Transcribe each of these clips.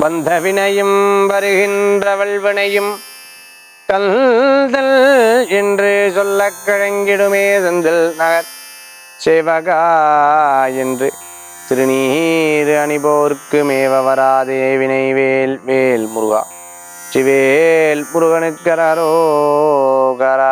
வந்த வினையும் வருகின்றவள் வினையும் கல்தல் என்று சொல்லக் கிழங்கிடுமே செந்தில் நகர் சிவகா என்று திருநீர் அணிபோர்க்கு மேவ வராதே வினைவேல் வேல் முருகா சிவேல் முருகனுக்கரோகரா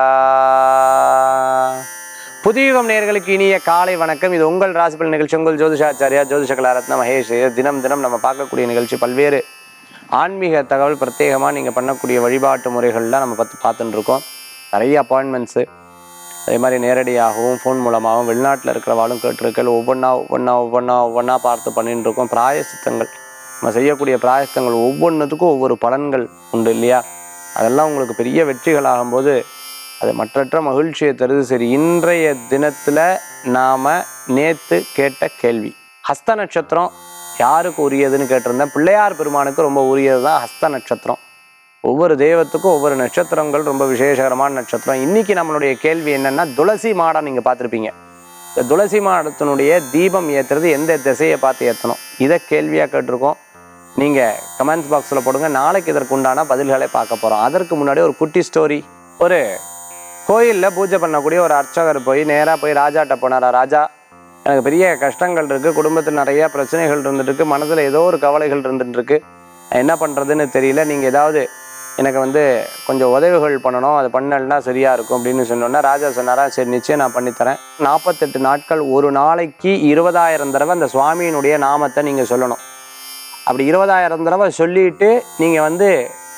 புதியுகம் நேர்களுக்கு இனிய காலை வணக்கம் இது உங்கள் ராசிபல் நிகழ்ச்சி உங்கள் ஜோதிஷாச்சாரியா ஜோதிஷ கலாரத்ன மகேஷ் தினம் தினம் நம்ம பார்க்கக்கூடிய நிகழ்ச்சி பல்வேறு ஆன்மீக தகவல் பிரத்யேகமாக நீங்கள் பண்ணக்கூடிய வழிபாட்டு முறைகள்லாம் நம்ம பார்த்து பார்த்துட்டு இருக்கோம் நிறைய அப்பாயின்மெண்ட்ஸு அதே மாதிரி நேரடியாகவும் ஃபோன் மூலமாகவும் வெளிநாட்டில் இருக்கிறவாலும் கேட்டிருக்கல் ஒவ்வொன்றா ஒவ்வொன்றா ஒவ்வொன்றா ஒவ்வொன்றா பார்த்து பண்ணிட்டு இருக்கோம் பிராயசித்தங்கள் நம்ம செய்யக்கூடிய பிராயசித்தங்கள் ஒவ்வொன்றுத்துக்கும் ஒவ்வொரு பலன்கள் உண்டு இல்லையா அதெல்லாம் உங்களுக்கு பெரிய வெற்றிகள் ஆகும்போது அது மற்றற்ற மகிழ்ச்சியை தருது சரி இன்றைய தினத்தில் நாம் நேற்று கேட்ட கேள்வி ஹஸ்த நட்சத்திரம் யாருக்கு உரியதுன்னு கேட்டிருந்தேன் பிள்ளையார் பெருமானுக்கு ரொம்ப உரியது தான் ஹஸ்த நட்சத்திரம் ஒவ்வொரு தெய்வத்துக்கும் ஒவ்வொரு நட்சத்திரங்கள் ரொம்ப விசேஷகரமான நட்சத்திரம் இன்னைக்கு நம்மளுடைய கேள்வி என்னன்னா துளசி மாடம் நீங்கள் பார்த்துருப்பீங்க இந்த துளசி மாடத்தினுடைய தீபம் ஏற்றுறது எந்த திசையை பார்த்து ஏற்றணும் இதை கேள்வியாக கேட்டிருக்கோம் நீங்கள் கமெண்ட்ஸ் பாக்ஸில் போடுங்க நாளைக்கு இதற்கு உண்டான பதில்களை பார்க்க போகிறோம் அதற்கு முன்னாடி ஒரு குட்டி ஸ்டோரி ஒரு கோயிலில் பூஜை பண்ணக்கூடிய ஒரு அர்ச்சகர் போய் நேராக போய் ராஜாட்ட போனாரா ராஜா எனக்கு பெரிய கஷ்டங்கள் இருக்குது குடும்பத்தில் நிறைய பிரச்சனைகள் இருந்துட்டு இருக்கு மனதில் ஏதோ ஒரு கவலைகள் இருந்துட்டு இருக்கு நான் என்ன பண்ணுறதுன்னு தெரியல நீங்கள் ஏதாவது எனக்கு வந்து கொஞ்சம் உதவிகள் பண்ணணும் அது பண்ணலைன்னா சரியாக இருக்கும் அப்படின்னு சொன்னோன்னா ராஜா சொன்னாரா சரி நிச்சயம் நான் பண்ணித்தரேன் நாற்பத்தெட்டு நாட்கள் ஒரு நாளைக்கு இருபதாயிரம் தடவை அந்த சுவாமியினுடைய நாமத்தை நீங்கள் சொல்லணும் அப்படி இருபதாயிரம் தடவை சொல்லிட்டு நீங்கள் வந்து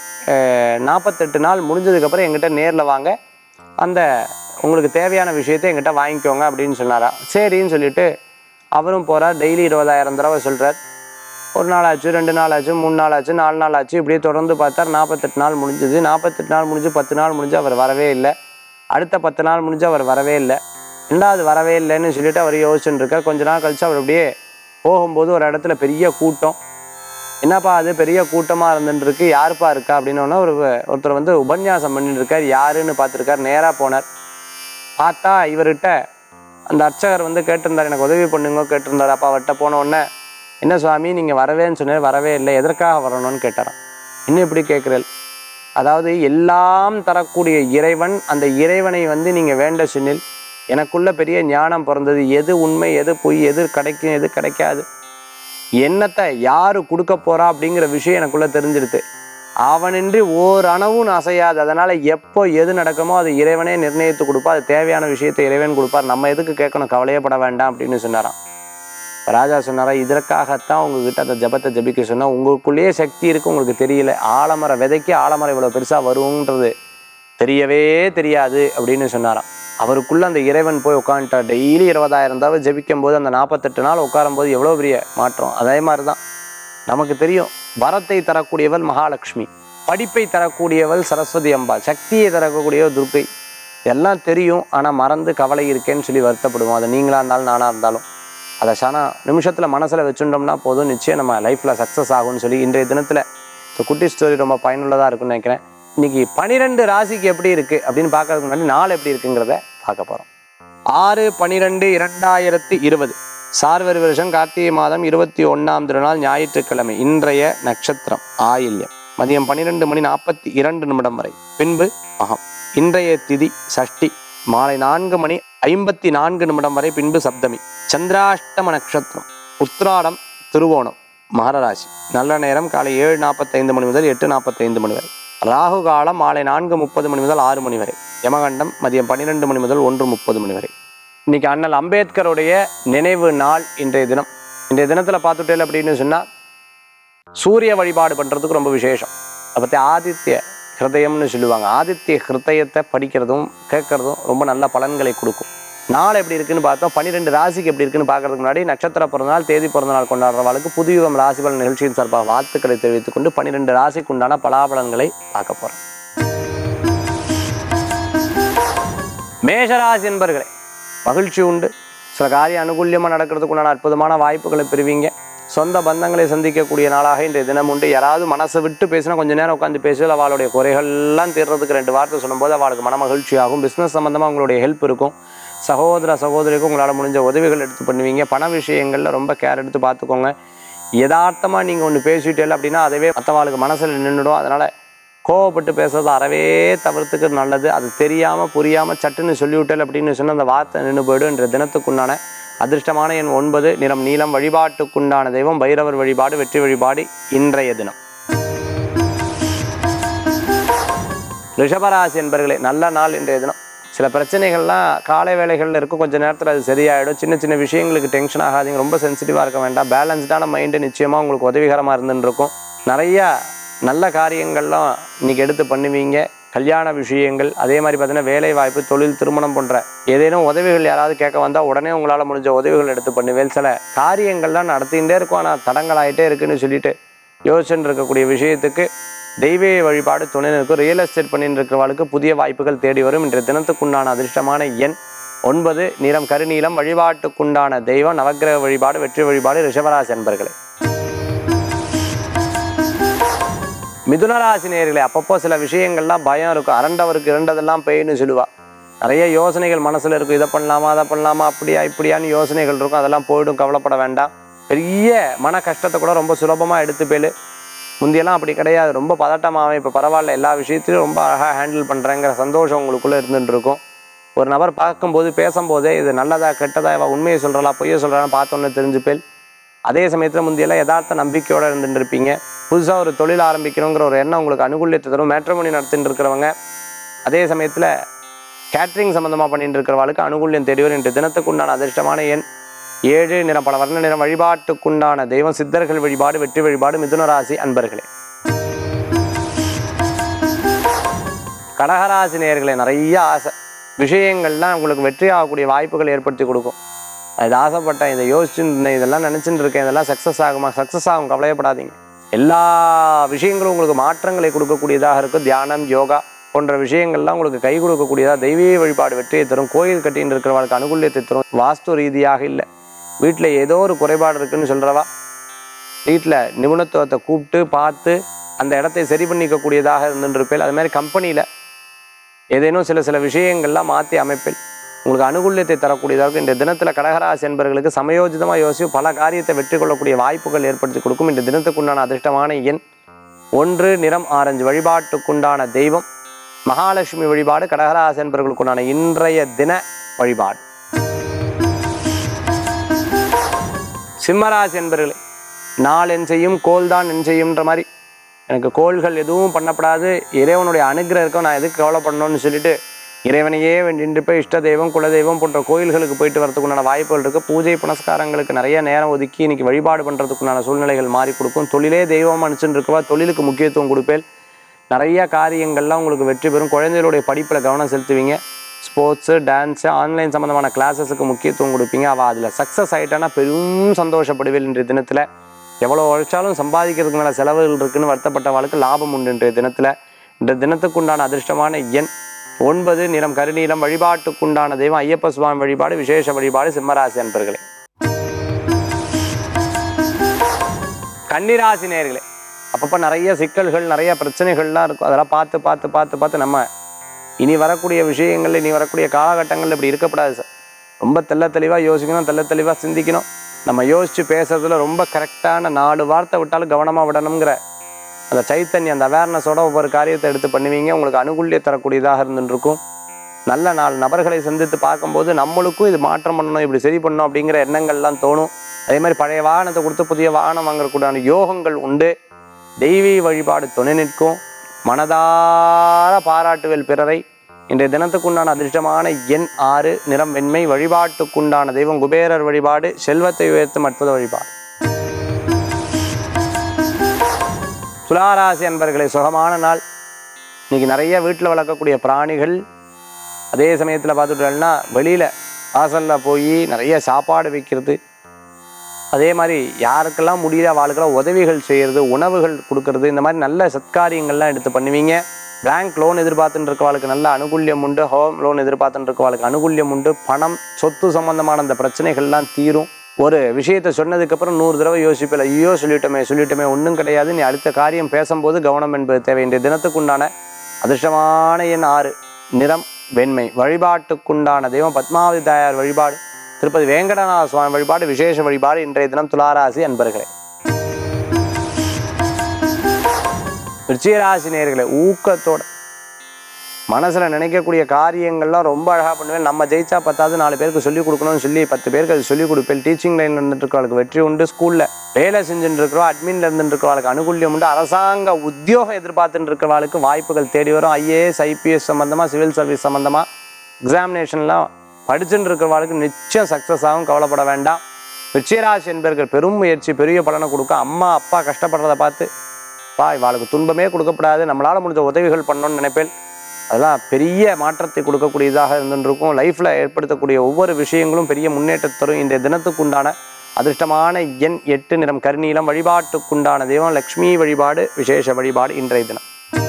நாற்பத்தெட்டு நாள் முடிஞ்சதுக்கப்புறம் எங்கிட்ட நேரில் வாங்க அந்த உங்களுக்கு தேவையான விஷயத்தை எங்கிட்ட வாங்கிக்கோங்க அப்படின்னு சொன்னாரா சரின்னு சொல்லிட்டு அவரும் போகிறார் டெய்லி இருபதாயிரம் தடவை சொல்கிறார் ஒரு நாள் ஆச்சு ரெண்டு நாள் ஆச்சு மூணு நாள் ஆச்சு நாலு நாள் ஆச்சு இப்படியே தொடர்ந்து பார்த்தார் நாற்பத்தெட்டு நாள் முடிஞ்சுது நாற்பத்தெட்டு நாள் முடிஞ்சு பத்து நாள் முடிஞ்சு அவர் வரவே இல்லை அடுத்த பத்து நாள் முடிஞ்சு அவர் வரவே இல்லை ரெண்டாவது வரவே இல்லைன்னு சொல்லிட்டு அவர் யோசிச்சுட்டு இருக்கார் கொஞ்ச நாள் கழிச்சு அவர் அப்படியே போகும்போது ஒரு இடத்துல பெரிய கூட்டம் என்னப்பா அது பெரிய கூட்டமாக இருந்துட்டு இருக்கு யாருப்பா இருக்கா அப்படின்னோன்னா ஒரு ஒருத்தர் வந்து உபன்யாசம் பண்ணிட்டு இருக்கார் யாருன்னு பார்த்துருக்கார் நேராக போனார் பார்த்தா இவர்கிட்ட அந்த அர்ச்சகர் வந்து கேட்டிருந்தார் எனக்கு உதவி பண்ணுங்க கேட்டிருந்தார் அப்பா அவர்கிட்ட போன உடனே என்ன சுவாமி நீங்கள் வரவேன்னு சொன்னார் வரவே இல்லை எதற்காக வரணும்னு கேட்டாராம் இன்னும் இப்படி கேட்குறேன் அதாவது எல்லாம் தரக்கூடிய இறைவன் அந்த இறைவனை வந்து நீங்கள் வேண்ட சொன்னில் எனக்குள்ள பெரிய ஞானம் பிறந்தது எது உண்மை எது பொய் எது கிடைக்கும் எது கிடைக்காது என்னத்தை யாரு கொடுக்க போறா அப்படிங்கிற விஷயம் எனக்குள்ள தெரிஞ்சிருது அவனின்றி ஓர் அணவும் அசையாது அதனால எப்போ எது நடக்குமோ அது இறைவனே நிர்ணயித்து கொடுப்பா அது தேவையான விஷயத்தை இறைவன் கொடுப்பார் நம்ம எதுக்கு கேட்கணும் கவலையப்பட வேண்டாம் அப்படின்னு சொன்னாராம் ராஜா சொன்னாரா இதற்காகத்தான் உங்ககிட்ட அந்த ஜபத்தை ஜபிக்க சொன்னா உங்களுக்குள்ளேயே சக்தி இருக்கு உங்களுக்கு தெரியல ஆலமர விதைக்கு ஆலமரம் இவ்வளவு பெருசா வருங்கிறது தெரியவே தெரியாது அப்படின்னு சொன்னாராம் அவருக்குள்ள அந்த இறைவன் போய் உட்காந்துட்டார் டெய்லி இருபதாயிரம் தடவை ஜபிக்கும் போது அந்த நாற்பத்தெட்டு நாள் உட்காரும் போது எவ்வளோ பெரிய மாற்றம் அதே மாதிரி தான் நமக்கு தெரியும் வரத்தை தரக்கூடியவள் மகாலட்சுமி படிப்பை தரக்கூடியவள் சரஸ்வதி அம்பாள் சக்தியை தரக்கூடியவள் துர்க்கை எல்லாம் தெரியும் ஆனால் மறந்து கவலை இருக்கேன்னு சொல்லி வருத்தப்படுவோம் அது நீங்களா இருந்தாலும் நானாக இருந்தாலும் அதை சனா நிமிஷத்தில் மனசில் வச்சுட்டோம்னா போதும் நிச்சயம் நம்ம லைஃப்பில் சக்ஸஸ் ஆகும்னு சொல்லி இன்றைய தினத்தில் இந்த குட்டி ஸ்டோரி ரொம்ப பயனுள்ளதாக இருக்கும்னு நினைக்கிறேன் இன்னைக்கு பனிரெண்டு ராசிக்கு எப்படி இருக்குது அப்படின்னு பார்க்கறதுக்கு முன்னாடி நாள் எப்படி இருக்குங்கிறத பார்க்க போகிறோம் ஆறு பனிரெண்டு இரண்டாயிரத்தி இருபது சார்வரி வருஷம் கார்த்திகை மாதம் இருபத்தி ஒன்றாம் திருநாள் ஞாயிற்றுக்கிழமை இன்றைய நட்சத்திரம் ஆயில்யம் மதியம் பன்னிரெண்டு மணி நாற்பத்தி இரண்டு நிமிடம் வரை பின்பு மகம் இன்றைய திதி சஷ்டி மாலை நான்கு மணி ஐம்பத்தி நான்கு நிமிடம் வரை பின்பு சப்தமி சந்திராஷ்டம நட்சத்திரம் உத்ராடம் திருவோணம் மகர ராசி நல்ல நேரம் காலை ஏழு நாற்பத்தைந்து மணி முதல் எட்டு நாற்பத்தைந்து மணி வரை ராகு காலம் மாலை நான்கு முப்பது மணி முதல் ஆறு மணி வரை யமகண்டம் மதியம் பன்னிரெண்டு மணி முதல் ஒன்று முப்பது மணி வரை இன்னைக்கு அண்ணல் அம்பேத்கருடைய நினைவு நாள் இன்றைய தினம் இன்றைய தினத்தில் பார்த்துட்டேன் அப்படின்னு சொன்னால் சூரிய வழிபாடு பண்ணுறதுக்கு ரொம்ப விசேஷம் அதை பற்றி ஆதித்ய ஹிருதயம்னு சொல்லுவாங்க ஆதித்ய ஹிருதயத்தை படிக்கிறதும் கேட்கறதும் ரொம்ப நல்ல பலன்களை கொடுக்கும் நாள் எப்படி இருக்குன்னு பார்த்தோம் பன்னிரெண்டு ராசிக்கு எப்படி இருக்குன்னு பார்க்கறதுக்கு முன்னாடி நட்சத்திர பிறந்தநாள் தேதி பிறந்தநாள் கொண்டாடுறவர்களுக்கு புதுயுகம் ராசிபலன் நிகழ்ச்சியின் சார்பாக வாழ்த்துக்களை தெரிவித்துக் கொண்டு பன்னிரெண்டு ராசிக்கு உண்டான பலாபலன்களை பார்க்க போகிறோம் மேஷராசி என்பர்களே மகிழ்ச்சி உண்டு சில காரிய அனுகூல்யமாக நடக்கிறதுக்கு உண்டான அற்புதமான வாய்ப்புகளை பெறுவீங்க சொந்த பந்தங்களை சந்திக்கக்கூடிய நாளாக இன்றைய தினம் உண்டு யாராவது மனசை விட்டு பேசினா கொஞ்ச நேரம் உட்காந்து பேசுவது அவளுடைய குறைகள்லாம் தீர்றதுக்கு ரெண்டு வார்த்தை சொல்லும்போது அவளுக்கு மன மகிழ்ச்சி ஆகும் பிஸ்னஸ் சம்மந்தமாக உங்களுடைய ஹெல்ப் இருக்கும் சகோதர சகோதரிக்கும் உங்களால் முடிஞ்ச உதவிகள் எடுத்து பண்ணுவீங்க பண விஷயங்களில் ரொம்ப கேர் எடுத்து பார்த்துக்கோங்க யதார்த்தமாக நீங்கள் ஒன்று பேசிட்டே அப்படின்னா அதுவே மற்றவாளுக்கு மனசில் நின்றுடும் அதனால் கோவப்பட்டு பேசுறது அறவே தவிர்த்துக்கு நல்லது அது தெரியாமல் புரியாமல் சட்டுன்னு சொல்லிவிட்டல் அப்படின்னு சொன்ன அந்த வார்த்தை நின்று போயிடும் என்ற தினத்துக்குண்டான அதிர்ஷ்டமான எண் ஒன்பது நிறம் நீளம் வழிபாட்டுக்குண்டான தெய்வம் பைரவர் வழிபாடு வெற்றி வழிபாடு இன்றைய தினம் ரிஷபராசி என்பர்களே நல்ல நாள் இன்றைய தினம் சில பிரச்சனைகள்லாம் காலை வேலைகளில் இருக்கும் கொஞ்சம் நேரத்தில் அது சரியாயிடும் சின்ன சின்ன விஷயங்களுக்கு டென்ஷன் ஆகாதீங்க ரொம்ப சென்சிட்டிவாக இருக்க வேண்டாம் பேலன்ஸ்டான மைண்டு நிச்சயமாக உங்களுக்கு உதவிகரமாக இருந்துன்னு இருக்கும் நிறையா நல்ல காரியங்கள்லாம் இன்னைக்கு எடுத்து பண்ணுவீங்க கல்யாண விஷயங்கள் அதே மாதிரி பார்த்தீங்கன்னா வேலை வாய்ப்பு தொழில் திருமணம் போன்ற ஏதேனும் உதவிகள் யாராவது கேட்க வந்தால் உடனே உங்களால் முடிஞ்ச உதவிகள் எடுத்து பண்ணுவேன் சில காரியங்கள்லாம் நடத்திகிட்டே இருக்கும் ஆனால் தடங்கள் ஆகிட்டே இருக்குன்னு சொல்லிட்டு யோசிச்சுட்டு இருக்கக்கூடிய விஷயத்துக்கு தெய்வ வழிபாடு துணை இருக்கும் ரியல் எஸ்டேட் பண்ணிட்டு இருக்கிறவர்களுக்கு புதிய வாய்ப்புகள் தேடி வரும் இன்றைய தினத்துக்குண்டான அதிர்ஷ்டமான எண் ஒன்பது நிறம் கருநீலம் வழிபாட்டுக்குண்டான தெய்வம் நவக்கிரக வழிபாடு வெற்றி வழிபாடு ரிஷபராசி அன்பர்களே மிதுனராசி நேயர்களே அப்பப்போ சில விஷயங்கள்லாம் பயம் இருக்கும் அரண்டவருக்கு இரண்டதெல்லாம் பெயின்னு சொல்லுவா நிறைய யோசனைகள் மனசில் இருக்கும் இதை பண்ணலாமா அதை பண்ணலாமா அப்படியா இப்படியான்னு யோசனைகள் இருக்கும் அதெல்லாம் போயிடும் கவலைப்பட வேண்டாம் பெரிய மன கஷ்டத்தை கூட ரொம்ப சுலபமாக எடுத்து போயிடு முந்தியெல்லாம் அப்படி கிடையாது ரொம்ப பதட்டமாகவே இப்போ பரவாயில்ல எல்லா விஷயத்தையும் ரொம்ப அழகாக ஹேண்டில் பண்ணுறேங்கிற சந்தோஷம் உங்களுக்குள்ளே இருந்துட்டு இருக்கும் ஒரு நபர் பார்க்கும்போது பேசும்போதே இது நல்லதா கெட்டதா இவ உண்மையை சொல்கிறா பொய்யை சொல்கிறான்னு பார்த்தோன்னே தெரிஞ்சுப்பேன் அதே சமயத்தில் முந்தியெல்லாம் யதார்த்த நம்பிக்கையோடு இருந்துட்டு இருப்பீங்க புதுசாக ஒரு தொழில் ஆரம்பிக்கணுங்கிற ஒரு எண்ணம் உங்களுக்கு அனுகூலியத்தை தரும் மேட்ரமணி நடத்திட்டு இருக்கிறவங்க அதே சமயத்தில் கேட்ரிங் சம்மந்தமாக பண்ணிட்டு இருக்கிறவங்களுக்கு அனுகூல்யம் தேடி வரும் இன்று தினத்துக்குண்டான அதிர்ஷ்டமான எண் ஏழு நிறம் பல வர்ண நிறம் வழிபாட்டுக்குண்டான தெய்வம் சித்தர்கள் வழிபாடு வெற்றி வழிபாடு மிதுன ராசி அன்பர்களே கடகராசி நேயர்களே நிறைய ஆசை விஷயங்கள்லாம் உங்களுக்கு வெற்றி ஆகக்கூடிய வாய்ப்புகள் ஏற்படுத்தி கொடுக்கும் நான் இதை ஆசைப்பட்டேன் இதை யோசிச்சுட்டு இருந்தேன் இதெல்லாம் நினச்சிட்டு இருக்கேன் இதெல்லாம் சக்ஸஸ் ஆகுமா சக்ஸஸ் ஆகும் கவலையப்படாதீங்க எல்லா விஷயங்களும் உங்களுக்கு மாற்றங்களை கொடுக்கக்கூடியதாக இருக்கும் தியானம் யோகா போன்ற விஷயங்கள்லாம் உங்களுக்கு கை கொடுக்கக்கூடியதாக தெய்வீக வழிபாடு வெற்றியை தரும் கோயில் கட்டின்னு இருக்கிறவங்களுக்கு அனுகூல்யத்தை தரும் வாஸ்து ரீதியாக இல்லை வீட்டில் ஏதோ ஒரு குறைபாடு இருக்குன்னு சொல்கிறவா வீட்டில் நிபுணத்துவத்தை கூப்பிட்டு பார்த்து அந்த இடத்தை சரி பண்ணிக்கக்கூடியதாக இருந்துருப்பேன் அது மாதிரி கம்பெனியில் ஏதேனும் சில சில விஷயங்கள்லாம் மாற்றி அமைப்பில் உங்களுக்கு அனுகூல்யத்தை தரக்கூடியதாக இருக்கும் இந்த தினத்தில் கடகராசி என்பவர்களுக்கு சமயோஜிதமாக யோசிச்சு பல காரியத்தை வெற்றி கொள்ளக்கூடிய வாய்ப்புகள் ஏற்படுத்தி கொடுக்கும் இந்த தினத்துக்குண்டான அதிர்ஷ்டமான எண் ஒன்று நிறம் ஆரஞ்சு வழிபாட்டுக்குண்டான தெய்வம் மகாலட்சுமி வழிபாடு கடகராசி என்பவர்களுக்குண்டான இன்றைய தின வழிபாடு சிம்மராசி என்பர்களே நாள் என் செய்யும் கோல் தான் என் செய்யும்ன்ற மாதிரி எனக்கு கோள்கள் எதுவும் பண்ணப்படாது இறைவனுடைய அனுகிரகம் இருக்கும் நான் எதுக்கு கவலைப்படணும்னு சொல்லிட்டு இறைவனையே வேண்டிட்டு போய் இஷ்ட தெய்வம் குலதெய்வம் போன்ற கோயில்களுக்கு போயிட்டு வரதுக்குண்டான வாய்ப்புகள் இருக்குது பூஜை புனஸ்காரங்களுக்கு நிறைய நேரம் ஒதுக்கி இன்னைக்கு வழிபாடு பண்ணுறதுக்குண்டான சூழ்நிலைகள் மாறி கொடுக்கும் தொழிலே தெய்வம் அனுப்பிச்சுட்டு இருக்கவா தொழிலுக்கு முக்கியத்துவம் கொடுப்பேன் நிறைய காரியங்கள்லாம் உங்களுக்கு வெற்றி பெறும் குழந்தைகளுடைய படிப்பில் கவனம் செலுத்துவீங்க ஸ்போர்ட்ஸு டான்ஸு ஆன்லைன் சம்மந்தமான கிளாஸஸுக்கு முக்கியத்துவம் கொடுப்பீங்க அவள் அதில் சக்ஸஸ் ஆகிட்டானா பெரும் சந்தோஷப்படுவேன் இன்றைய தினத்தில் எவ்வளோ உழைச்சாலும் சம்பாதிக்கிறதுக்கு மேலே செலவுகள் இருக்குன்னு வருத்தப்பட்டவளுக்கு லாபம் உண்டு இன்றைய தினத்தில் இந்த தினத்துக்குண்டான அதிர்ஷ்டமான எண் ஒன்பது நிறம் கருநீலம் வழிபாட்டுக்குண்டான தெய்வம் ஐயப்ப சுவாமி வழிபாடு விசேஷ வழிபாடு சிம்மராசி அன்பர்களே கன்னிராசி நேர்களே அப்பப்போ நிறைய சிக்கல்கள் நிறைய பிரச்சனைகள்லாம் இருக்கும் அதெல்லாம் பார்த்து பார்த்து பார்த்து பார்த்து நம்ம இனி வரக்கூடிய விஷயங்கள் இனி வரக்கூடிய காலகட்டங்களில் இப்படி இருக்கக்கூடாது சார் ரொம்ப தெள்ள தெளிவாக யோசிக்கணும் தெள்ள தெளிவாக சிந்திக்கணும் நம்ம யோசித்து பேசுறதுல ரொம்ப கரெக்டான நாலு வார்த்தை விட்டாலும் கவனமாக விடணுங்கிற அந்த சைத்தன்யம் அந்த அவேர்னஸோட ஒவ்வொரு காரியத்தை எடுத்து பண்ணுவீங்க உங்களுக்கு அனுகூல்யம் தரக்கூடியதாக இருந்துருக்கும் நல்ல நாலு நபர்களை சந்தித்து பார்க்கும்போது நம்மளுக்கும் இது மாற்றம் பண்ணணும் இப்படி சரி பண்ணணும் அப்படிங்கிற எண்ணங்கள்லாம் தோணும் அதே மாதிரி பழைய வாகனத்தை கொடுத்து புதிய வாகனம் வாங்கக்கூடிய யோகங்கள் உண்டு தெய்வீக வழிபாடு துணை நிற்கும் மனதார பாராட்டுவேல் பிறரை இன்றைய தினத்துக்குண்டான அதிர்ஷ்டமான எண் ஆறு நிறம் வெண்மை வழிபாட்டுக்குண்டான தெய்வம் குபேரர் வழிபாடு செல்வத்தை உயர்த்தும் அற்புத வழிபாடு துளாராசி அன்பர்களே சுகமான நாள் இன்னைக்கு நிறைய வீட்டில் வளர்க்கக்கூடிய பிராணிகள் அதே சமயத்தில் பார்த்துட்டோம்னா வெளியில் வாசலில் போய் நிறைய சாப்பாடு வைக்கிறது அதே மாதிரி யாருக்கெல்லாம் முடியல அவளுக்கெல்லாம் உதவிகள் செய்கிறது உணவுகள் கொடுக்கறது இந்த மாதிரி நல்ல சத்காரியங்கள்லாம் எடுத்து பண்ணுவீங்க பேங்க் லோன் எதிர்பார்த்துட்டு இருக்கவாளுக்கு நல்ல அனுகூல்யம் உண்டு ஹோம் லோன் எதிர்பார்த்துட்டு இருக்கவாளுக்கு அனுகூல்யம் உண்டு பணம் சொத்து சம்பந்தமான அந்த பிரச்சனைகள்லாம் தீரும் ஒரு விஷயத்தை சொன்னதுக்கப்புறம் நூறு தடவை யோசிப்பில் ஐயோ சொல்லிட்டோமே சொல்லிட்டோமே ஒன்றும் கிடையாது நீ அடுத்த காரியம் பேசும்போது கவனம் என்பது தேவை இன்றைய தினத்துக்குண்டான அதிர்ஷ்டமான எண் ஆறு நிறம் வெண்மை வழிபாட்டுக்குண்டான தெய்வம் பத்மாவதி தாயார் வழிபாடு திருப்பதி வேங்கடநாத சுவாமி வழிபாடு விசேஷ வழிபாடு இன்றைய தினம் துளாராசி அன்பர்களே விருச்சிகராசி நேயர்களே ஊக்கத்தோட மனசில் நினைக்கக்கூடிய காரியங்கள்லாம் ரொம்ப அழகாக பண்ணுவேன் நம்ம ஜெயிச்சா பத்தாவது நாலு பேருக்கு சொல்லிக் கொடுக்கணும்னு சொல்லி பத்து பேருக்கு அது சொல்லிக் கொடுப்பேன் டீச்சிங் லைனில் இருந்துட்டு இருக்கவளுக்கு வெற்றி உண்டு ஸ்கூலில் வேலை செஞ்சுட்டு இருக்கிறோம் அட்மின்ல இருந்துட்டு இருக்கிறவளுக்கு அனுகூல்யம் உண்டு அரசாங்க உத்தியோகம் எதிர்பார்த்துட்டு இருக்கிறவளுக்கு வாய்ப்புகள் தேடி வரும் ஐஏஎஸ் ஐபிஎஸ் சம்மந்தமாக சிவில் சர்வீஸ் சம்மந்தமாக எக்ஸாமினேஷன்லாம் படிச்சுட்டு இருக்கிறவளுக்கு நிச்சயம் சக்ஸஸ் ஆகும் கவலைப்பட வேண்டாம் விச்சயராசி என்பர்கள் பெரும் முயற்சி பெரிய பலனை கொடுக்கும் அம்மா அப்பா கஷ்டப்படுறத பார்த்து பா இவாளுக்கு துன்பமே கொடுக்கப்படாது நம்மளால் முடிஞ்ச உதவிகள் பண்ணணும்னு நினைப்பேன் அதெல்லாம் பெரிய மாற்றத்தை கொடுக்கக்கூடியதாக இருந்துருக்கும் லைஃப்பில் ஏற்படுத்தக்கூடிய ஒவ்வொரு விஷயங்களும் பெரிய முன்னேற்றத்தை தரும் இன்றைய தினத்துக்குண்டான அதிர்ஷ்டமான எண் எட்டு நிறம் கருநீலம் வழிபாட்டுக்குண்டான தெய்வம் லக்ஷ்மி வழிபாடு விசேஷ வழிபாடு இன்றைய தினம்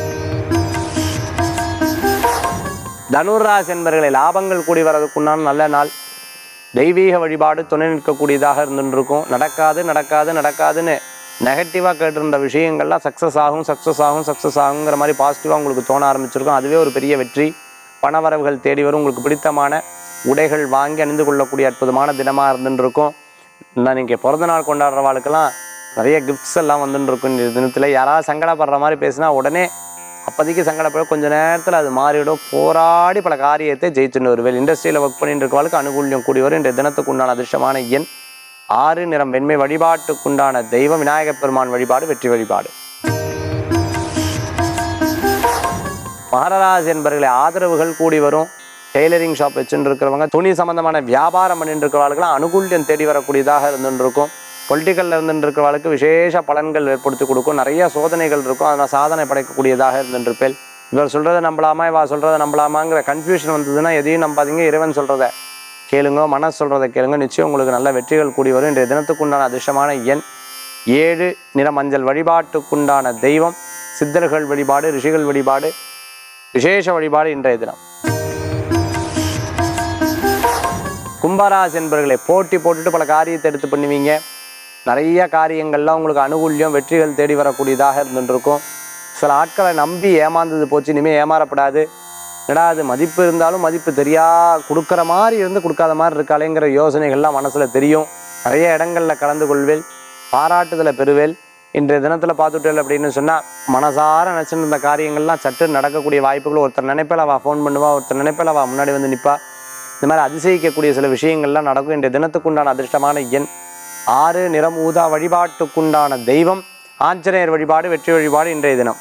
தனுராசி என்பர்களை லாபங்கள் கூடி வர்றதுக்குண்டான நல்ல நாள் தெய்வீக வழிபாடு துணை நிற்கக்கூடியதாக இருந்துருக்கும் நடக்காது நடக்காது நடக்காதுன்னு நெகட்டிவாக கேட்டிருந்த விஷயங்கள்லாம் சக்ஸஸ் ஆகும் சக்ஸஸ் ஆகும் சக்ஸஸ் ஆகுங்கிற மாதிரி பாசிட்டிவாக உங்களுக்கு தோண ஆரம்பிச்சிருக்கும் அதுவே ஒரு பெரிய வெற்றி பணவரவுகள் தேடி வரும் உங்களுக்கு பிடித்தமான உடைகள் வாங்கி அணிந்து கொள்ளக்கூடிய அற்புதமான தினமாக இருந்துருக்கும் நான் நீங்கள் பிறந்த நாள் கொண்டாடுறவாளுக்கெல்லாம் நிறைய கிஃப்ட்ஸ் எல்லாம் வந்துட்டு இருக்கும் இந்த தினத்தில் யாராவது சங்கடப்படுற மாதிரி பேசினா உடனே அப்போதைக்கு சங்கடப்பட கொஞ்ச நேரத்தில் அது மாறிவிடும் போராடி பல காரியத்தை ஜெயிச்சுன்னு வருவேன் இண்டஸ்ட்ரியில் ஒர்க் பண்ணிட்டு இருக்கவளுக்கு அனுகூல்யம் கூடி வரும் இன்றைய தினத்துக்கு உண்டான அதிர்ஷ்டமான எண் ஆறு நிறம் வெண்மை வழிபாட்டுக்குண்டான தெய்வம் விநாயகப் பெருமான் வழிபாடு வெற்றி வழிபாடு மகராஜ் என்பவர்களை ஆதரவுகள் கூடி வரும் டெய்லரிங் ஷாப் வச்சுட்டு இருக்கிறவங்க துணி சம்பந்தமான வியாபாரம் பண்ணிட்டு இருக்கிறவர்களுக்கெல்லாம் அனுகூல்யம் தேடி வரக்கூடியதாக இருந்துட்டு இருக்கும் பொலிட்டிக்கலில் இருந்துட்டு இருக்கிறவளுக்கு விசேஷ பலன்கள் ஏற்படுத்தி கொடுக்கும் நிறைய சோதனைகள் இருக்கும் அதனால் சாதனை படைக்கக்கூடியதாக இருந்துட்டு இருப்பேன் இவர் சொல்கிறத நம்பலாமா இவா சொல்கிறத நம்பலாமாங்கிற கன்ஃபியூஷன் வந்ததுன்னா எதையும் நம்பாதீங்க இறைவன் சொல்கிறத கேளுங்க மனசு சொல்கிறத கேளுங்க நிச்சயம் உங்களுக்கு நல்ல வெற்றிகள் கூடி வரும் இன்றைய தினத்துக்குண்டான அதிர்ஷ்டமான எண் ஏழு நிற மஞ்சள் வழிபாட்டுக்குண்டான தெய்வம் சித்தர்கள் வழிபாடு ரிஷிகள் வழிபாடு விசேஷ வழிபாடு இன்றைய தினம் கும்பராசி என்பர்களை போட்டி போட்டுட்டு பல காரியத்தை எடுத்து பண்ணுவீங்க நிறைய காரியங்கள்லாம் உங்களுக்கு அனுகூல்யம் வெற்றிகள் தேடி வரக்கூடியதாக இருந்துருக்கும் சில ஆட்களை நம்பி ஏமாந்தது போச்சு இனிமேல் ஏமாறப்படாது என்னடா அது மதிப்பு இருந்தாலும் மதிப்பு தெரியா கொடுக்குற மாதிரி இருந்து கொடுக்காத மாதிரி இருக்காளேங்கிற யோசனைகள்லாம் மனசில் தெரியும் நிறைய இடங்களில் கலந்து கொள்வேல் பாராட்டுதலை பெறுவேல் இன்றைய தினத்தில் பார்த்துட்டேன் அப்படின்னு சொன்னால் மனசார நினச்சிட்டு இருந்த காரியங்கள்லாம் சட்டு நடக்கக்கூடிய வாய்ப்புகள் ஒருத்தர் நினைப்பில் அவள் ஃபோன் பண்ணுவா ஒருத்தர் நினைப்பில் அவள் முன்னாடி வந்து நிற்பா இந்த மாதிரி அதிசயிக்கக்கூடிய சில விஷயங்கள்லாம் நடக்கும் இன்றைய தினத்துக்குண்டான அதிர்ஷ்டமான எண் ஆறு நிறம் ஊதா வழிபாட்டுக்குண்டான தெய்வம் ஆஞ்சநேயர் வழிபாடு வெற்றி வழிபாடு இன்றைய தினம்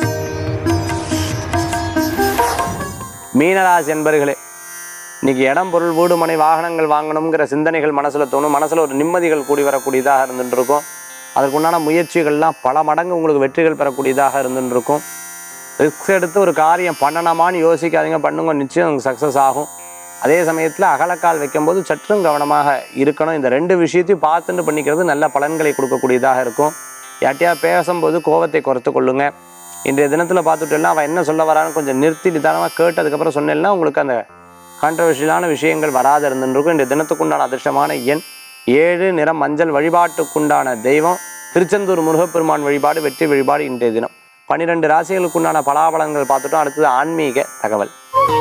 மீனராசி என்பர்களே இன்னைக்கு இடம் பொருள் வீடு மனை வாகனங்கள் வாங்கணுங்கிற சிந்தனைகள் மனசுல தோணும் மனசுல ஒரு நிம்மதிகள் கூடி வரக்கூடியதாக இருந்துட்டு இருக்கும் அதற்குண்டான முயற்சிகள்லாம் பல மடங்கு உங்களுக்கு வெற்றிகள் பெறக்கூடியதாக இருந்துட்டு இருக்கும் ரிஸ்க் எடுத்து ஒரு காரியம் பண்ணணுமான்னு யோசிக்காதீங்க பண்ணுங்க நிச்சயம் சக்ஸஸ் ஆகும் அதே சமயத்தில் அகலக்கால் வைக்கும்போது சற்றும் கவனமாக இருக்கணும் இந்த ரெண்டு விஷயத்தையும் பார்த்துட்டு பண்ணிக்கிறது நல்ல பலன்களை கொடுக்கக்கூடியதாக இருக்கும் யார்ட்டையா பேசும்போது கோவத்தை குறைத்து கொள்ளுங்க இன்றைய தினத்தில் பார்த்துட்டோம்னா அவன் என்ன சொல்ல வரான்னு கொஞ்சம் நிறுத்தி நிதானமாக கேட்டு அதுக்கப்புறம் சொன்னேன்னா உங்களுக்கு அந்த கான்ட்ரவர்ஷியலான விஷயங்கள் வராது இருந்துருக்கும் இன்றைய தினத்துக்குண்டான அதிர்ஷ்டமான எண் ஏழு நிறம் மஞ்சள் வழிபாட்டுக்குண்டான தெய்வம் திருச்செந்தூர் முருகப்பெருமான் வழிபாடு வெற்றி வழிபாடு இன்றைய தினம் பன்னிரெண்டு ராசிகளுக்குண்டான பலாபலன்கள் பார்த்துட்டோம் அடுத்தது ஆன்மீக தகவல்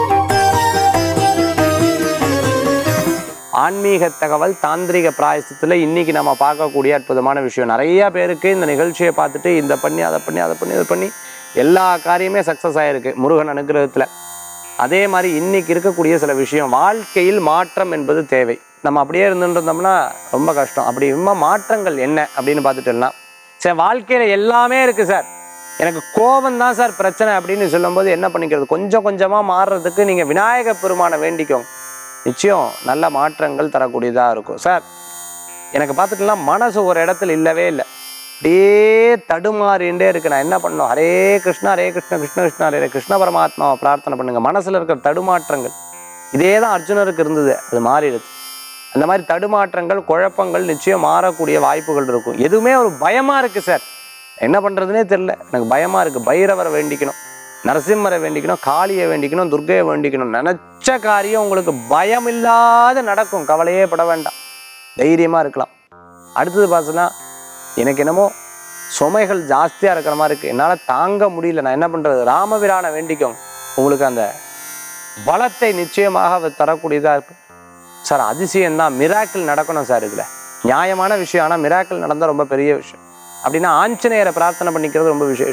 ஆன்மீக தகவல் தாந்திரிக பிராயசத்தில் இன்னைக்கு நம்ம பார்க்கக்கூடிய அற்புதமான விஷயம் நிறைய பேருக்கு இந்த நிகழ்ச்சியை பார்த்துட்டு இந்த பண்ணி அதை பண்ணி அதை பண்ணி இதை பண்ணி எல்லா காரியமே சக்ஸஸ் ஆகிருக்கு முருகன் அனுகிரகத்தில் அதே மாதிரி இன்னைக்கு இருக்கக்கூடிய சில விஷயம் வாழ்க்கையில் மாற்றம் என்பது தேவை நம்ம அப்படியே இருந்துட்டு இருந்தோம்னா ரொம்ப கஷ்டம் அப்படி இன்னும் மாற்றங்கள் என்ன அப்படின்னு பார்த்துட்டோம்னா சரி வாழ்க்கையில் எல்லாமே இருக்குது சார் எனக்கு கோபம் தான் சார் பிரச்சனை அப்படின்னு சொல்லும்போது என்ன பண்ணிக்கிறது கொஞ்சம் கொஞ்சமாக மாறுறதுக்கு நீங்கள் விநாயக பெருமானை வேண்டிக்கோங்க நிச்சயம் நல்ல மாற்றங்கள் தரக்கூடியதாக இருக்கும் சார் எனக்கு பார்த்துட்டுனா மனசு ஒரு இடத்துல இல்லவே இல்லை அப்படியே தடுமாறிண்டே இருக்கு நான் என்ன பண்ணணும் ஹரே கிருஷ்ணா ஹரே கிருஷ்ண கிருஷ்ண கிருஷ்ணா ஹரே கிருஷ்ண பரமாத்மாவை பிரார்த்தனை பண்ணுங்க மனசுல இருக்கிற தடுமாற்றங்கள் இதே தான் அர்ஜுனருக்கு இருந்தது அது மாறிடுது அந்த மாதிரி தடுமாற்றங்கள் குழப்பங்கள் நிச்சயம் மாறக்கூடிய வாய்ப்புகள் இருக்கும் எதுவுமே ஒரு பயமா இருக்கு சார் என்ன பண்றதுனே தெரியல எனக்கு பயமா இருக்கு பைரவரை வேண்டிக்கணும் நரசிம்மரை வேண்டிக்கணும் காளியை வேண்டிக்கணும் துர்க்கையை வேண்டிக்கணும் நினைச்ச காரியம் உங்களுக்கு பயம் இல்லாத நடக்கும் கவலையே பட வேண்டாம் தைரியமா இருக்கலாம் அடுத்தது பார்த்தோன்னா எனக்கு என்னமோ சுமைகள் ஜாஸ்தியாக இருக்கிற மாதிரி இருக்குது என்னால் தாங்க முடியல நான் என்ன பண்ணுறது ராமபிரானை வேண்டிக்கோங்க உங்களுக்கு அந்த பலத்தை நிச்சயமாக அவர் தரக்கூடியதாக இருக்கு சார் அதிசயம் தான் மிராக்கிள் நடக்கணும் சார் இதில் நியாயமான விஷயம் ஆனால் மிராக்கிள் நடந்தால் ரொம்ப பெரிய விஷயம் அப்படின்னா ஆஞ்சநேயரை பிரார்த்தனை பண்ணிக்கிறது ரொம்ப விசேஷம்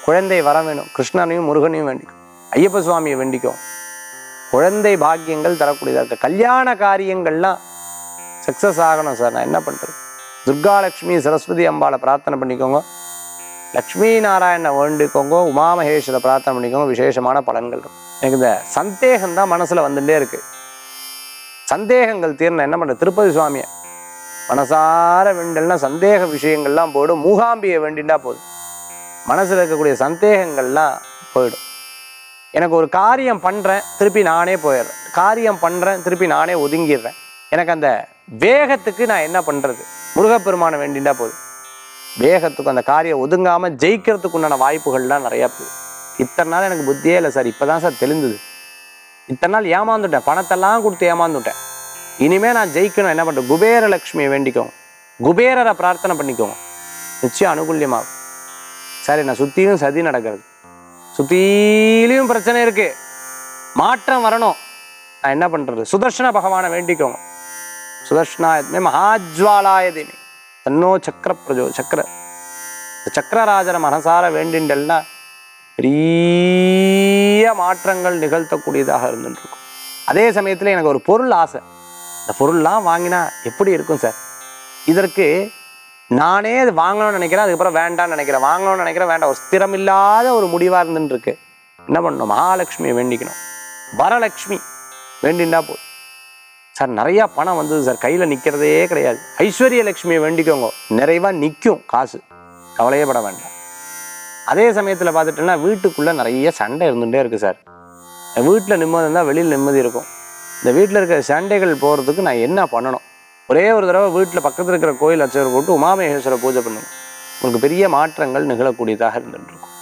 குழந்தை வர வேணும் கிருஷ்ணனையும் முருகனையும் வேண்டிக்கும் ஐயப்ப சுவாமியை வேண்டிக்கும் குழந்தை பாக்கியங்கள் தரக்கூடியதாக இருக்கு கல்யாண காரியங்கள்லாம் சக்ஸஸ் ஆகணும் சார் நான் என்ன பண்ணுறது துர்காலட்சுமி சரஸ்வதி அம்பாளை பிரார்த்தனை பண்ணிக்கோங்க லக்ஷ்மி நாராயணனை வேண்டிக்கோங்க உமாமகேஸ்வரை பிரார்த்தனை பண்ணிக்கோங்க விசேஷமான பலன்கள் இருக்கும் எனக்கு இந்த சந்தேகம் தான் மனசில் வந்துட்டே இருக்கு சந்தேகங்கள் தீர்ன என்ன பண்ணுறது திருப்பதி சுவாமியை மனசார வேண்டல்னா சந்தேக விஷயங்கள்லாம் போடும் மூகாம்பியை வேண்டிண்டா போதும் மனசில் இருக்கக்கூடிய சந்தேகங்கள்லாம் போயிடும் எனக்கு ஒரு காரியம் பண்ணுறேன் திருப்பி நானே போயிடுறேன் காரியம் பண்ணுறேன் திருப்பி நானே ஒதுங்கிடுறேன் எனக்கு அந்த வேகத்துக்கு நான் என்ன பண்ணுறது முருகப்பெருமானை வேண்டிண்டா போதும் வேகத்துக்கு அந்த காரியம் ஒதுங்காமல் ஜெயிக்கிறதுக்கு உண்டான வாய்ப்புகள்லாம் நிறையா போகுது இத்தனை நாள் எனக்கு புத்தியே இல்லை சார் இப்போ தான் சார் தெளிந்தது இத்தனை நாள் ஏமாந்துட்டேன் பணத்தெல்லாம் கொடுத்து ஏமாந்துட்டேன் இனிமே நான் ஜெயிக்கணும் என்ன பண்ணுறேன் குபேர லக்ஷ்மியை வேண்டிக்கோங்க குபேரரை பிரார்த்தனை பண்ணிக்கோங்க நிச்சயம் அனுகூல்யமாகும் சரி நான் சுற்றிலும் சதி நடக்கிறது சுத்திலையும் பிரச்சனை இருக்கு மாற்றம் வரணும் நான் என்ன பண்றது சுதர்ஷன பகவானை வேண்டிக்கோங்க சுதர்ஷனாயத்மே மகாஜ்வாலாயதேமே தன்னோ சக்கர பிரஜோ சக்கர இந்த சக்கரராஜரை மனசார வேண்டின்றல்னா பெரிய மாற்றங்கள் நிகழ்த்தக்கூடியதாக இருந்துட்டு இருக்கும் அதே சமயத்தில் எனக்கு ஒரு பொருள் ஆசை இந்த பொருள்லாம் வாங்கினா எப்படி இருக்கும் சார் இதற்கு நானே அது வாங்கணும்னு நினைக்கிறேன் அதுக்கப்புறம் வேண்டாம்னு நினைக்கிறேன் வாங்கணும்னு நினைக்கிறேன் வேண்டாம் ஒரு ஸ்திரமில்லாத ஒரு முடிவாக இருந்துட்டு இருக்கு என்ன பண்ணணும் மகாலட்சுமியை வேண்டிக்கணும் வரலட்சுமி வேண்டிண்டா போதும் சார் நிறையா பணம் வந்தது சார் கையில் நிற்கிறதே கிடையாது ஐஸ்வர்ய லட்சுமியை வேண்டிக்கோங்க நிறைவாக நிற்கும் காசு கவலையே பட வேண்டாம் அதே சமயத்தில் பார்த்துட்டோன்னா வீட்டுக்குள்ளே நிறைய சண்டை இருந்துகிட்டே இருக்குது சார் வீட்டில் நிம்மதி இருந்தால் வெளியில் நிம்மதி இருக்கும் இந்த வீட்டில் இருக்கிற சண்டைகள் போகிறதுக்கு நான் என்ன பண்ணணும் ஒரே ஒரு தடவை வீட்டில் பக்கத்தில் இருக்கிற கோயில் அர்ச்சகர் போட்டு உமாமகேஸ்வர பூஜை பண்ணுங்க உங்களுக்கு பெரிய மாற்றங்கள் நிகழக்கூடியதாக இருந்துட்டு இருக்கும்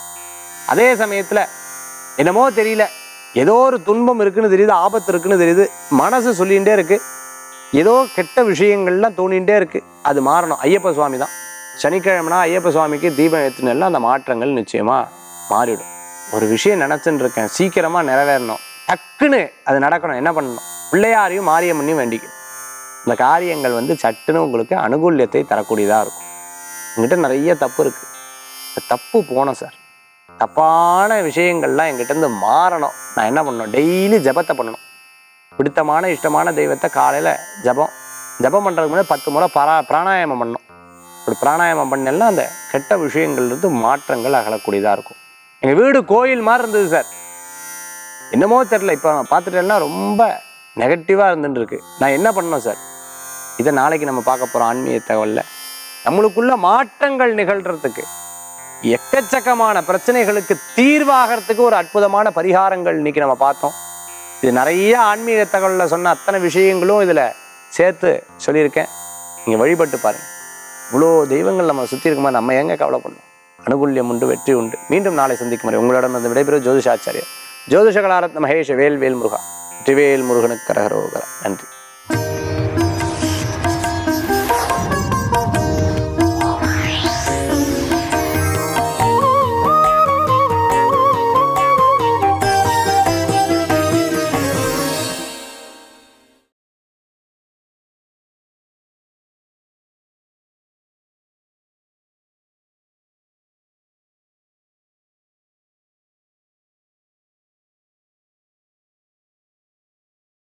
அதே சமயத்தில் என்னமோ தெரியல ஏதோ ஒரு துன்பம் இருக்குன்னு தெரியுது ஆபத்து இருக்குன்னு தெரியுது மனசு சொல்லிகிட்டே இருக்கு ஏதோ கெட்ட விஷயங்கள்லாம் தோணிகிட்டே இருக்கு அது மாறணும் ஐயப்ப சுவாமி தான் சனிக்கிழமைனா ஐயப்ப சுவாமிக்கு தீபம் ஏற்றினெல்லாம் அந்த மாற்றங்கள் நிச்சயமா மாறிடும் ஒரு விஷயம் நினச்சின்னு இருக்கேன் சீக்கிரமா நிறைவேறணும் டக்குன்னு அது நடக்கணும் என்ன பண்ணணும் பிள்ளையாரையும் மாரியம்மனையும் வேண்டிக்கணும் இந்த காரியங்கள் வந்து சட்டுன்னு உங்களுக்கு அனுகூல்யத்தை தரக்கூடியதாக இருக்கும் என்கிட்ட நிறைய தப்பு இருக்கு இந்த தப்பு போனோம் சார் தப்பான விஷயங்கள்லாம் என்கிட்ட இருந்து மாறணும் நான் என்ன பண்ணணும் டெய்லி ஜபத்தை பண்ணணும் பிடித்தமான இஷ்டமான தெய்வத்தை காலையில் ஜபம் ஜபம் பண்ணுறதுக்கு முன்னாடி பத்து முறை பரா பிராணாயாமம் பண்ணணும் இப்படி பிராணாயாமம் பண்ணலாம் அந்த கெட்ட விஷயங்கள்லேருந்து மாற்றங்கள் அகலக்கூடியதாக இருக்கும் எங்கள் வீடு கோயில் மாதிரி இருந்தது சார் என்னமோ தெரில இப்போ பார்த்துட்டேன்னா ரொம்ப நெகட்டிவாக இருந்துட்டு இருக்கு நான் என்ன பண்ணணும் சார் இதை நாளைக்கு நம்ம பார்க்க போகிறோம் ஆன்மீக தகவலில் நம்மளுக்குள்ள மாற்றங்கள் நிகழ்கிறதுக்கு எக்கச்சக்கமான பிரச்சனைகளுக்கு தீர்வாகிறதுக்கு ஒரு அற்புதமான பரிகாரங்கள் இன்னைக்கு நம்ம பார்த்தோம் இது நிறைய ஆன்மீக தகவலில் சொன்ன அத்தனை விஷயங்களும் இதில் சேர்த்து சொல்லியிருக்கேன் நீங்கள் வழிபட்டு பாருங்க இவ்வளோ தெய்வங்கள் நம்ம சுற்றி இருக்கும்போது நம்ம எங்க கவலை பண்ணணும் அனுகூல்யம் உண்டு வெற்றி உண்டு மீண்டும் நாளை சந்திக்கும் வரை உங்களிடம் வந்து விடைபெறும் ஜோதிஷாச்சாரியர் ஜோதிஷகலாரத் மகேஷ் வேல் வேல் முருகா வெற்றிவேல் முருகனுக்கு கரகரோகரா நன்றி